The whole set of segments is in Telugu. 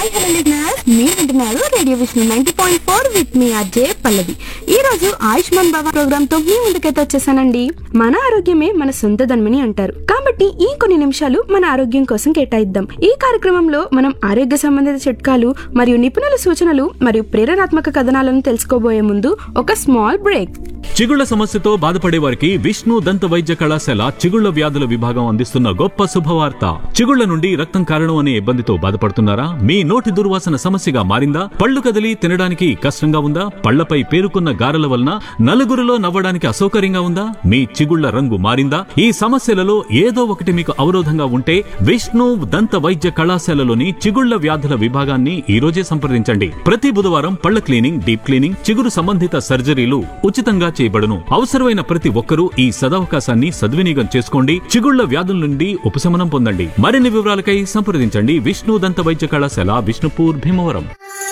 హాయ్ హలో లిజనర్స్ మీరు వింటున్నారు radio Vishnu ninety point four with మీ అజయ్ పల్లవి ఈ రోజు ఆయుష్మాన్ బాబా ప్రోగ్రామ్ తో మీ ముందుకైతే వచ్చేసానండి మన ఆరోగ్యమే మన సొంత ధనమని అంటారు కాబట్టి ఈ కొన్ని నిమిషాలు మన ఆరోగ్యం కోసం కేటాయిద్దాం ఈ కార్యక్రమంలో మనం ఆరోగ్య సంబంధిత చిట్కాలు మరియు నిపుణుల సూచనలు మరియు ప్రేరణాత్మక కథనాలను తెలుసుకోబోయే ముందు ఒక స్మాల్ బ్రేక్ చిగుళ్ల సమస్యతో బాధపడే వారికి విష్ణు దంత వైద్య కళాశాల చిగుళ్ల వ్యాధుల విభాగం అందిస్తున్న గొప్ప శుభవార్త చిగుళ్ల నుండి రక్తం కారణం అనే ఇబ్బందితో బాధపడుతున్నారా మీ నోటి దుర్వాసన సమస్యగా మారిందా పళ్ళు కదిలి తినడానికి కష్టంగా ఉందా పళ్లపై పేరుకున్న గారెల వలన నలుగురిలో నవ్వడానికి అసౌకర్యంగా ఉందా మీ చిగుళ్ల రంగు మారిందా ఈ సమస్యలలో ఏదో ఒకటి మీకు అవరోధంగా ఉంటే విష్ణు దంత వైద్య కళాశాలలోని చిగుళ్ల వ్యాధుల విభాగాన్ని ఈ రోజే సంప్రదించండి ప్రతి బుధవారం పళ్ల క్లీనింగ్ డీప్ క్లీనింగ్ చిగురు సంబంధిత సర్జరీలు ఉచితంగా చేయబడును అవసరమైన ప్రతి ఒక్కరూ ఈ సదవకాశాన్ని సద్వినియోగం చేసుకోండి చిగుళ్ల వ్యాధుల నుండి ఉపశమనం పొందండి మరిన్ని వివరాలకై సంప్రదించండి విష్ణు దంత వైద్య కళాశాల విష్ణుపూర్ భీమవరం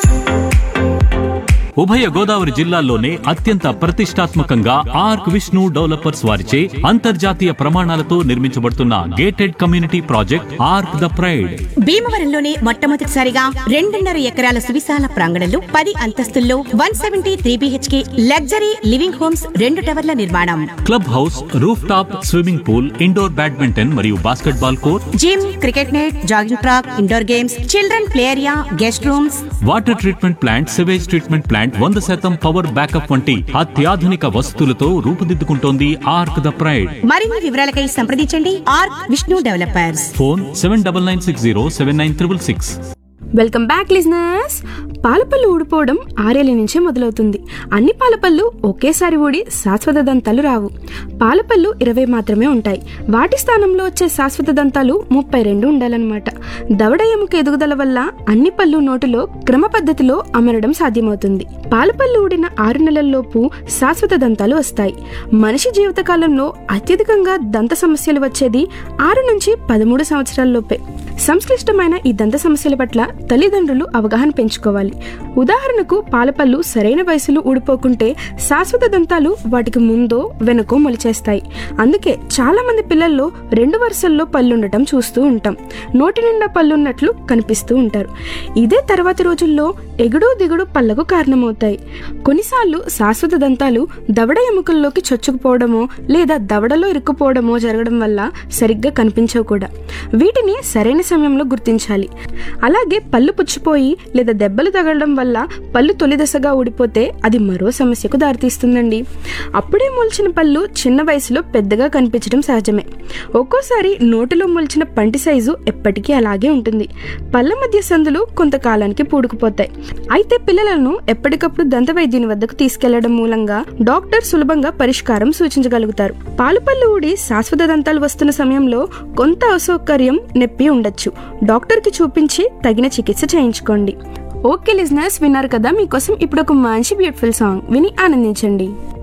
ఉభయ గోదావరి జిల్లాల్లోనే అత్యంత ప్రతిష్టాత్మకంగా ఆర్క్ విష్ణు డెవలపర్స్ వారిచే అంతర్జాతీయ ప్రమాణాలతో నిర్మించబడుతున్న gated community project Ark the Pride భీమవరంలోనే మొట్టమొదటిసారిగా రెండున్నర ఎకరాల సువిశాల ప్రాంగణంలో పది అంతస్తుల్లో one seventy three BHK luxury living homes రెండు టవర్ల నిర్మాణం club house roof top swimming pool indoor badminton మరియు basketball court gym cricket net jogging track indoor games children play area guest rooms water treatment plant sewage treatment plant వంద శాతం పవర్ బ్యాకప్ వంటి అత్యాధునిక వసతులతో రూపుదిద్దుకుంటోంది ఆర్క్ ద ప్రైడ్ మరిన్ని వివరాలకై సంప్రదించండి Ark Vishnu developers phone seven double nine six zero seven nine triple six welcome back listeners పాలపళ్ళు ఊడిపోవడం ఆరేళ్ల నుంచే మొదలవుతుంది అన్ని పాలపళ్ళు ఒకేసారి ఊడి శాశ్వత దంతాలు రావు పాలపళ్ళు ఇరవై మాత్రమే ఉంటాయి వాటి స్థానంలో వచ్చే శాశ్వత దంతాలు ముప్పై రెండు ఉండాలన్నమాట దవడ ఎముక ఎదుగుదల వల్ల అన్ని పళ్ళు నోటిలో క్రమ పద్ధతిలో అమరడం సాధ్యమవుతుంది పాలపళ్ళు ఊడిన ఆరు నెలల్లోపు శాశ్వత దంతాలు వస్తాయి మనిషి జీవితకాలంలో అత్యధికంగా దంత సమస్యలు వచ్చేది ఆరు నుంచి పదమూడు సంవత్సరాల్లోపే సంక్లిష్టమైన ఈ దంత సమస్యల పట్ల తల్లిదండ్రులు అవగాహన పెంచుకోవాలి ఉదాహరణకు పాలపళ్ళు సరైన వయసులో ఊడిపోకుంటే శాశ్వత దంతాలు వాటికి ముందో వెనకో మొలిచేస్తాయి అందుకే చాలా మంది పిల్లల్లో రెండు వరుసల్లో పళ్ళుండటం చూస్తూ ఉంటాం నోటి నిండా పళ్ళున్నట్లు కనిపిస్తూ ఉంటారు ఇదే తర్వాతి రోజుల్లో ఎగుడు దిగుడు పళ్ళకు కారణమవుతాయి కొన్నిసార్లు శాశ్వత దంతాలు దవడ ఎముకల్లోకి చొచ్చుకుపోవడమో లేదా దవడలో ఇరుక్కుపోవడమో జరగడం వల్ల సరిగ్గా కనిపించవు కూడా వీటిని సరైన సమయంలో గుర్తించాలి అలాగే పళ్ళు పుచ్చిపోయి లేదా దెబ్బలు తగలడం వల్ల పళ్ళు తొలి దశగా ఊడిపోతే అది మరో సమస్యకు దారితీస్తుందండి అప్పుడే మొలిచిన పళ్ళు చిన్న వయసులో పెద్దగా కనిపించడం సహజమే ఒక్కోసారి నోటిలో మొలిచిన పంటి సైజు ఎప్పటికీ అలాగే ఉంటుంది పళ్ళ మధ్య సందులు కొంతకాలానికి పూడుకుపోతాయి అయితే పిల్లలను ఎప్పటికప్పుడు దంత వైద్యుని వద్దకు తీసుకెళ్లడం మూలంగా డాక్టర్ సులభంగా పరిష్కారం సూచించగలుగుతారు పాలుపళ్ళు ఊడి శాశ్వత దంతాలు వస్తున్న సమయంలో కొంత అసౌకర్యం నొప్పి ఉండొచ్చు డాక్టర్కి చూపించి తగిన చికిత్స చేయించుకోండి ఓకే లిజనర్స్ విన్నారు కదా మీకోసం ఇప్పుడు ఒక మంచి బ్యూటిఫుల్ సాంగ్ విని ఆనందించండి